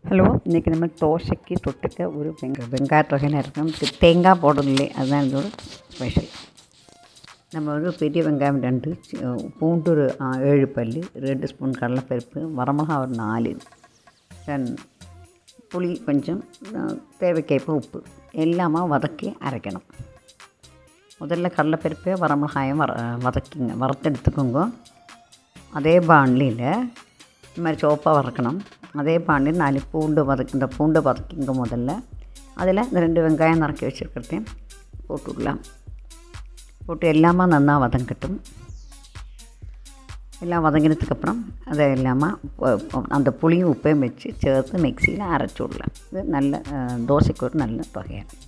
hello இன்றைக்கி நம்ம தோசைக்கு தொட்டுக்க ஒரு வெங்க வெங்காய தொகையில் இருக்கும் தேங்காய் போடுறது இல்லை அதுதான் இதோட ஸ்பெஷல் நம்ம ஒரு பெரிய வெங்காயம் ரெண்டு சி- பூண்டு ஒரு ஆ, ஏழு பல் ரெண்டு ஸ்பூன் கடலைப்பருப்பு வரமிளகா ஒரு நாலு தென் புளி கொஞ்சம் ஆ, தேவைக்கேற்ப உப்பு எல்லாமே வதக்கி அரைக்கணும் முதல்ல கடலைப்பருப்பு வரமிளகாயம் வர வதக்கிங்க வறுத்தெடுத்துக்கோங்க அதே பாண்லியில் இந்த மாதிரி சோப்பாக வறுக்கணும் அதே பாண்டில் நாலு பூண்டு வதக்கி இந்த பூண்டை வதக்கிங்க முதல்ல அதில் இந்த ரெண்டு வெங்காயம் நறுக்கி வச்சுருக்கிறதையும் போட்டு விடலாம் போட்டு எல்லாமே நன்னா வதங்கட்டும் எல்லாம் வதங்கினதுக்கப்புறம் அதை எல்லாமே ப- ப- அந்த புளியும் உப்பையும் வச்சு சேர்த்து மிக்சியில் அரைச்சி விடலாம் இது நல்ல அஹ், தோசைக்கு ஒரு நல்ல வகையாக